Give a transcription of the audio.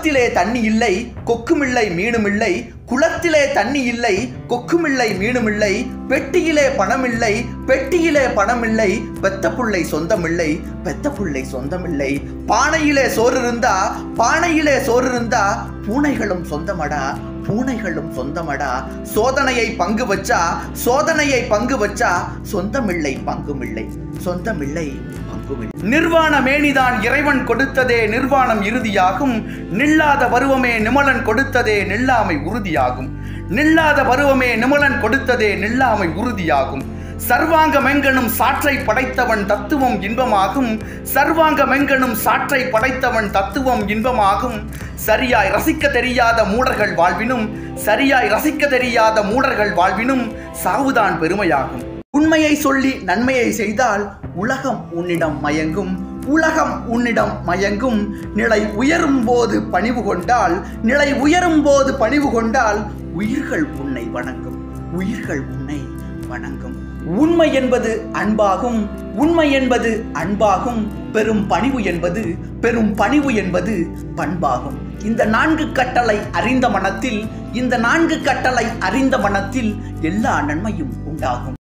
குளத்திலே தண்ணி இல்லை கொக்குமில்லை மீனுமில்லை குளத்திலே தண்ணி இல்லை கொக்குமில்லை மீனுமில்லை பெட்டியிலே பணமில்லை பெட்டியிலே பணமில்லை பெத்த புள்ளை சொந்தமில்லை பெத்த புள்ளை சொந்தமில்லை பானையிலே சோறு இருந்தா பானையிலே சோறு இருந்தா பூனைகளும் சொந்தமடா பூனைகளும் சொந்தமடா சோதனையை பங்கு வச்சா சோதனையை பங்கு வச்சா சொந்தமில்லை பங்குமில்லை சொந்தமில்லை பங்குமில்லை நிர்வாண மேனிதான் இறைவன் கொடுத்ததே நிர்வாணம் இறுதியாகும் நில்லாத பருவமே நிமலன் கொடுத்ததே நில்லாமை உறுதியாகும் நில்லாத பருவமே நிமலன் கொடுத்ததே நில்லாமை உறுதியாகும் சர்வாங்க மெங்கனும் சாற்றை படைத்தவன் தத்துவம் இன்பமாகும் சர்வாங்க மெங்கனும் சாற்றை படைத்தவன் தத்துவம் இன்பமாகும் சரியாய் ரசிக்க தெரியாத மூடர்கள் வாழ்வினும் சரியாய் ரசிக்க தெரியாத மூடர்கள் வாழ்வினும் சாவுதான் பெருமையாகும் உண்மையை சொல்லி நன்மையை செய்தால் உலகம் உன்னிடம் மயங்கும் உலகம் உன்னிடம் மயங்கும் நிலை உயரும் போது பணிவு கொண்டால் நிலை உயரும் போது பணிவு கொண்டால் உயிர்கள் உன்னை வணங்கும் உயிர்கள் உன்னை வணங்கும் உண்மை என்பது அன்பாகும் உண்மை என்பது அன்பாகும் பெரும் பணிவு என்பது பெரும் பணிவு என்பது பண்பாகும் இந்த நான்கு கட்டளை அறிந்த மனத்தில் இந்த நான்கு கட்டளை அறிந்த மனத்தில் எல்லா நன்மையும் உண்டாகும்